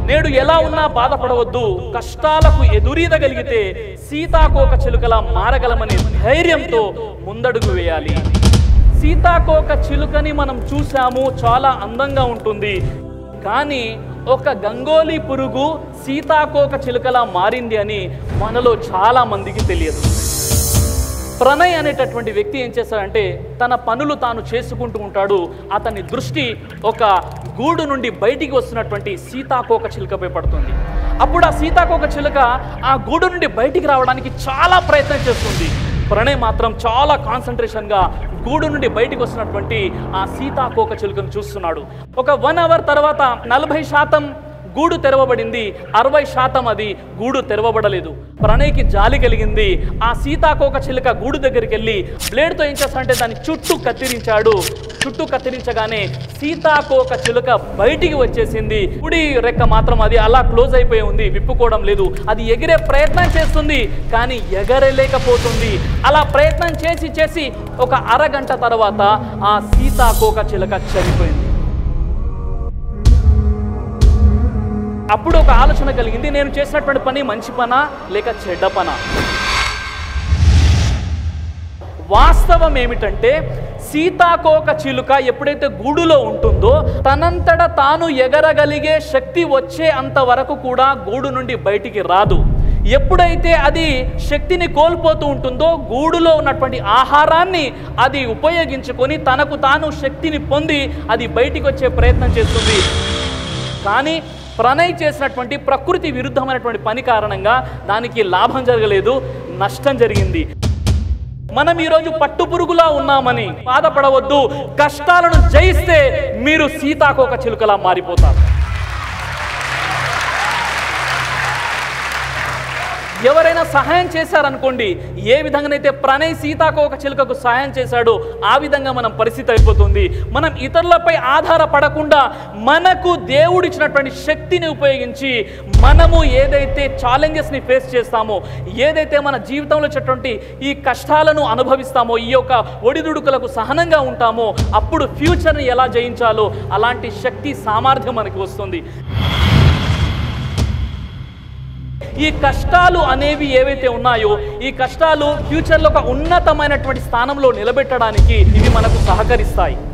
నేడు ఎలా ఉన్నా బాధపడవద్దు కష్టాలకు ఎదురీదగలిగితే సీతాకోక చిలుకలా మారగలమనే ధైర్యంతో ముందడుగు వేయాలి సీతాకోక చిలుకని మనం చూసాము చాలా అందంగా ఉంటుంది కానీ ఒక గంగోలీ పురుగు సీతాకోక చిలుకలా మారింది అని మనలో చాలా మందికి తెలియదు ప్రణయ్ అనేటటువంటి వ్యక్తి ఏం చేస్తాడంటే తన పనులు తాను చేసుకుంటూ ఉంటాడు అతని దృష్టి ఒక గూడు నుండి బయటికి వస్తున్నటువంటి సీతాకోక చిలుకపై పడుతుంది అప్పుడు ఆ సీతాకోక చిలుక ఆ గూడు నుండి బయటికి రావడానికి చాలా ప్రయత్నం చేస్తుంది ప్రణయ్ మాత్రం చాలా కాన్సన్ట్రేషన్గా గూడు నుండి బయటికి వస్తున్నటువంటి ఆ సీతాకోక చిలుకను చూస్తున్నాడు ఒక వన్ అవర్ తర్వాత నలభై శాతం గూడు తెరవబడింది అరవై శాతం అది గూడు తెరవబడలేదు ప్రణయ్కి జాలి కలిగింది ఆ సీతాకోక చిలుక గూడు దగ్గరికి వెళ్ళి బ్లేడ్తో ఏం చేస్తాడంటే దాన్ని చుట్టూ కత్తిరించాడు చుట్టూ కత్తిరించగానే సీతాకోక చిలుక బయటికి వచ్చేసింది కుడి రెక్క మాత్రం అది అలా క్లోజ్ అయిపోయి ఉంది విప్పుకోవడం లేదు అది ఎగిరే ప్రయత్నం చేస్తుంది కానీ ఎగరలేకపోతుంది అలా ప్రయత్నం చేసి చేసి ఒక అరగంట తర్వాత ఆ సీతాకోక చిలుక చనిపోయింది అప్పుడు ఒక ఆలోచన కలిగింది నేను చేసినటువంటి పని మంచి పనా లేక చెడ్డ పనా వాస్తవం ఏమిటంటే సీతాకోక చిలుక ఎప్పుడైతే గూడులో ఉంటుందో తనంతట తాను ఎగరగలిగే శక్తి వచ్చే అంత వరకు కూడా గూడు నుండి బయటికి రాదు ఎప్పుడైతే అది శక్తిని కోల్పోతూ ఉంటుందో గూడులో ఉన్నటువంటి ఆహారాన్ని అది ఉపయోగించుకొని తనకు తాను శక్తిని పొంది అది బయటికి వచ్చే ప్రయత్నం చేస్తుంది కానీ ప్రణయ్ చేసినటువంటి ప్రకృతి విరుద్ధమైనటువంటి పని కారణంగా దానికి లాభం జరగలేదు నష్టం జరిగింది మనం ఈరోజు పట్టుపురుగులా ఉన్నామని బాధపడవద్దు కష్టాలను జయిస్తే మీరు సీతాకోక చిలుకలా మారిపోతారు ఎవరైనా సహాయం చేశారనుకోండి ఏ విధంగానైతే ప్రణయ్ సీతాకోక చిలుకకు సహాయం చేశాడో ఆ విధంగా మనం పరిస్థితి అయిపోతుంది మనం ఇతరులపై ఆధారపడకుండా మనకు దేవుడిచ్చినటువంటి శక్తిని ఉపయోగించి మనము ఏదైతే ఛాలెంజెస్ని ఫేస్ చేస్తామో ఏదైతే మన జీవితంలో వచ్చేటువంటి ఈ కష్టాలను అనుభవిస్తామో ఈ యొక్క ఒడిదుడుకులకు సహనంగా ఉంటామో అప్పుడు ఫ్యూచర్ని ఎలా జయించాలో అలాంటి శక్తి సామర్థ్యం మనకి వస్తుంది ఈ కష్టాలు అనేవి ఏవైతే ఉన్నాయో ఈ కష్టాలు ఫ్యూచర్లో ఒక ఉన్నతమైనటువంటి స్థానంలో నిలబెట్టడానికి ఇవి మనకు సహకరిస్తాయి